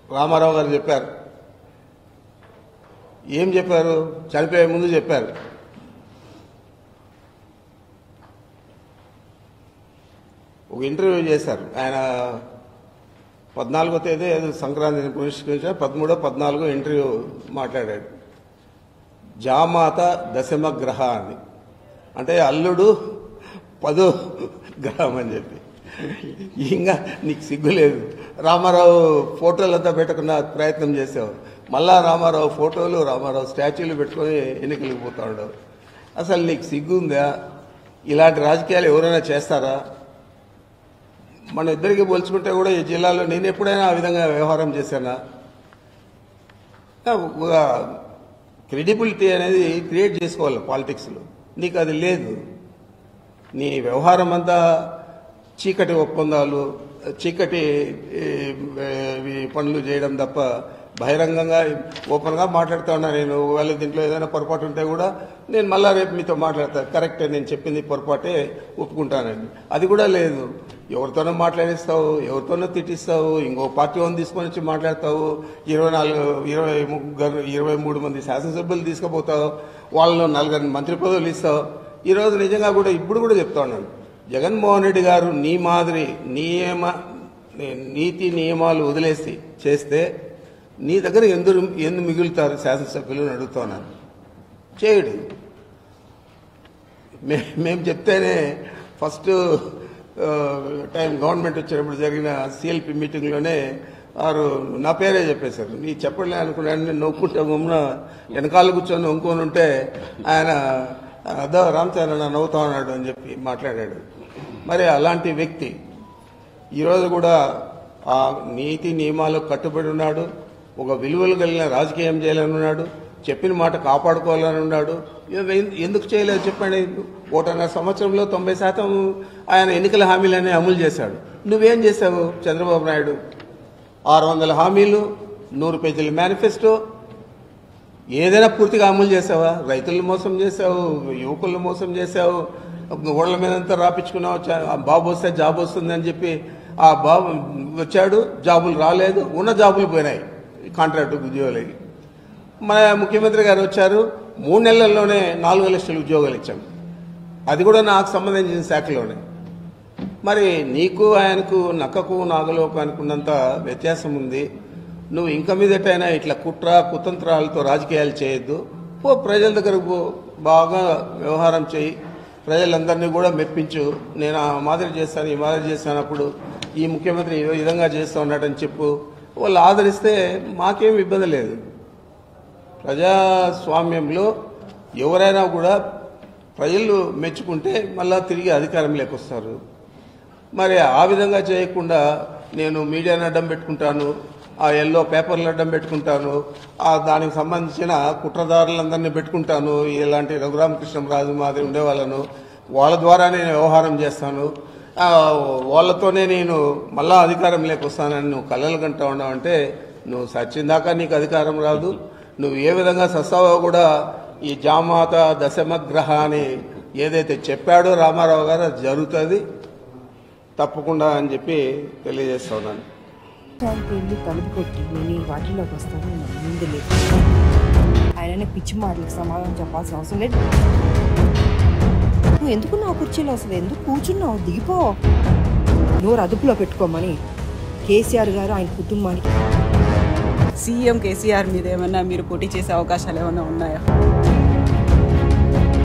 రామారావు గారు చెప్పారు ఏం చెప్పారు చనిపోయే ముందు చెప్పారు ఒక ఇంటర్వ్యూ చేశారు ఆయన పద్నాలుగో తేదీ ఏదో సంక్రాంతిని పురస్కరించిన పదమూడో పద్నాలుగో ఇంటర్వ్యూ మాట్లాడాడు జామాత దశమ గ్రహ అని అంటే అల్లుడు పదో గ్రహం అని చెప్పి ఇంకా నీకు సిగ్గు లేదు రామారావు ఫోటోలంతా పెట్టుకున్న ప్రయత్నం చేసావు మళ్ళా రామారావు ఫోటోలు రామారావు స్టాచ్యూలు పెట్టుకొని ఎన్నికలకు పోతా ఉండవు అసలు నీకు సిగ్గు ఉందా ఇలాంటి రాజకీయాలు ఎవరైనా చేస్తారా మన ఇద్దరికి పోల్చుకుంటే కూడా ఈ జిల్లాలో నేను ఎప్పుడైనా ఆ విధంగా వ్యవహారం చేశానా ఒక క్రెడిబిలిటీ అనేది క్రియేట్ చేసుకోవాలి పాలిటిక్స్లో నీకు అది లేదు నీ వ్యవహారం అంతా చీకటి ఒప్పందాలు చీకటి ఈ, ఈ పనులు చేయడం తప్ప బహిరంగంగా ఓపెన్గా మాట్లాడుతా ఉన్నా నేను ఒకవేళ దీంట్లో ఏదైనా పొరపాటు ఉంటే కూడా నేను మళ్ళా రేపు మీతో మాట్లాడతాను కరెక్టే నేను చెప్పింది పొరపాటే ఒప్పుకుంటానండి అది కూడా లేదు ఎవరితోనో మాట్లాడిస్తావు ఎవరితోనో తిట్టిస్తావు ఇంకో పార్టీ వాళ్ళని తీసుకొని వచ్చి మాట్లాడతావు ఇరవై నాలుగు ఇరవై ముగ్గురు ఇరవై మూడు మంది శాసనసభ్యులు తీసుకుపోతావు వాళ్ళను నలుగురు మంత్రి పదవులు ఇస్తావు ఈరోజు నిజంగా కూడా ఇప్పుడు కూడా చెప్తా ఉన్నాను జగన్మోహన్ రెడ్డి గారు నీ మాదిరి నియమ నీతి నియమాలు వదిలేసి చేస్తే నీ దగ్గర ఎందుకు ఎందు మిగులుతారు శాసనసభ్యులు అని అడుగుతున్నాను చేయడు మే మేము చెప్తేనే ఫస్ట్ ఆ, టైం గవర్నమెంట్ వచ్చినప్పుడు జరిగిన సిఎల్పి మీటింగ్లోనే వారు నా పేరే చెప్పేశారు నీ చెప్పలే అనుకున్నాను నేను నవ్వుకుంటే గమ్మున వెనకాల కూర్చొని నవ్వుకొని ఉంటే ఆయన అదో రామచంద్ర నవ్వుతా ఉన్నాడు అని చెప్పి మాట్లాడాడు మరి అలాంటి వ్యక్తి ఈరోజు కూడా ఆ నీతి నియమాలకు కట్టుబడి ఉన్నాడు ఒక విలువలు కలిగిన రాజకీయం చేయాలని ఉన్నాడు చెప్పిన మాట కాపాడుకోవాలని ఉన్నాడు ఎ- ఎందుకు చేయలేదు చెప్పండి ఒకటిన్నర సంవత్సరంలో తొంభై శాతం ఆయన ఎన్నికల హామీలన్నీ అమలు చేశాడు నువ్వేం చేశావు చంద్రబాబు నాయుడు ఆరు వందల హామీలు నూరు పేజీల మేనిఫెస్టో ఏదైనా పూర్తిగా అమలు చేసావా రైతులను మోసం చేసావు యువకులను మోసం చేసావు ఓళ్ళ మీదంతా రాపించుకున్నావు చ- ఆ బాబు వస్తే జాబ్ వస్తుంది అని చెప్పి ఆ బాబు వచ్చాడు జాబులు రాలేదు ఉన్న జాబులు పోయినాయి కాంట్రాక్ట్ ఉద్యోగులకి మన ముఖ్యమంత్రి గారు వచ్చారు మూడు నెలల్లోనే నాలుగు లక్షల ఉద్యోగాలు ఇచ్చాం అది కూడా నాకు సంబంధించిన శాఖలోనే మరి నీకు ఆయనకు నక్కకు నాగలోకానికి ఉన్నంత వ్యత్యాసం ఉంది నువ్వు ఇంక మీదటైనా ఇట్లా కుట్ర కుతంత్రాలతో రాజకీయాలు చేయొద్దు పో ప్రజల దగ్గరకు పో బాగా వ్యవహారం చేయి ప్రజలందరినీ కూడా మెప్పించు నేను ఆ మాదిరి చేస్తాను ఈ మాదిరి చేస్తానప్పుడు ఈ ముఖ్యమంత్రి ఈ విధంగా చేస్తూ ఉన్నాడని చెప్పు వాళ్ళు ఆదరిస్తే మాకేం ఇబ్బంది లేదు ప్రజాస్వామ్యంలో ఎవరైనా కూడా ప్రజలు మెచ్చుకుంటే మళ్ళా తిరిగి అధికారంలోకి వస్తారు మరి ఆ విధంగా చేయకుండా నేను మీడియాని అడ్డం పెట్టుకుంటాను ఆ ఎల్లో పేపర్లు అడ్డం పెట్టుకుంటాను ఆ దానికి సంబంధించిన కుట్రదారులందరినీ పెట్టుకుంటాను ఇలాంటి రఘురామకృష్ణరాజు మాదిరి ఉండేవాళ్ళను వాళ్ళ ద్వారా నేను వ్యవహారం చేస్తాను ఆ, వాళ్ళతోనే నేను మళ్ళా అధికారంలోకి వస్తానని నువ్వు కళ్ళలు కంటా ఉన్నావంటే నువ్వు సచ్చిందాకా నీకు అధికారం రాదు నువ్వు ఏ విధంగా సస్తావో కూడా ఈ జామాత దశమగ్రహ అని ఏదైతే చెప్పాడో రామారావు గారు అది జరుగుతుంది తప్పకుండా అని చెప్పి తెలియజేస్తా ఉన్నాను దానికి వెళ్ళి తలుపు కొట్టి నేను ఈ వాటిలోకి వస్తాను ముందు లేదు ఆయననే పిచ్చి మాటలకు సమాధానం చెప్పాల్సిన అవసరం లేదు నువ్వు ఎందుకు నా కుర్చీలో అసలు ఎందుకు కూర్చున్నావు దిగిపో నోరు అదుపులో పెట్టుకోమని కేసీఆర్ గారు ఆయన కుటుంబానికి సీఎం కేసీఆర్ మీద ఏమన్నా మీరు పోటీ చేసే అవకాశాలు ఏమైనా ఉన్నాయా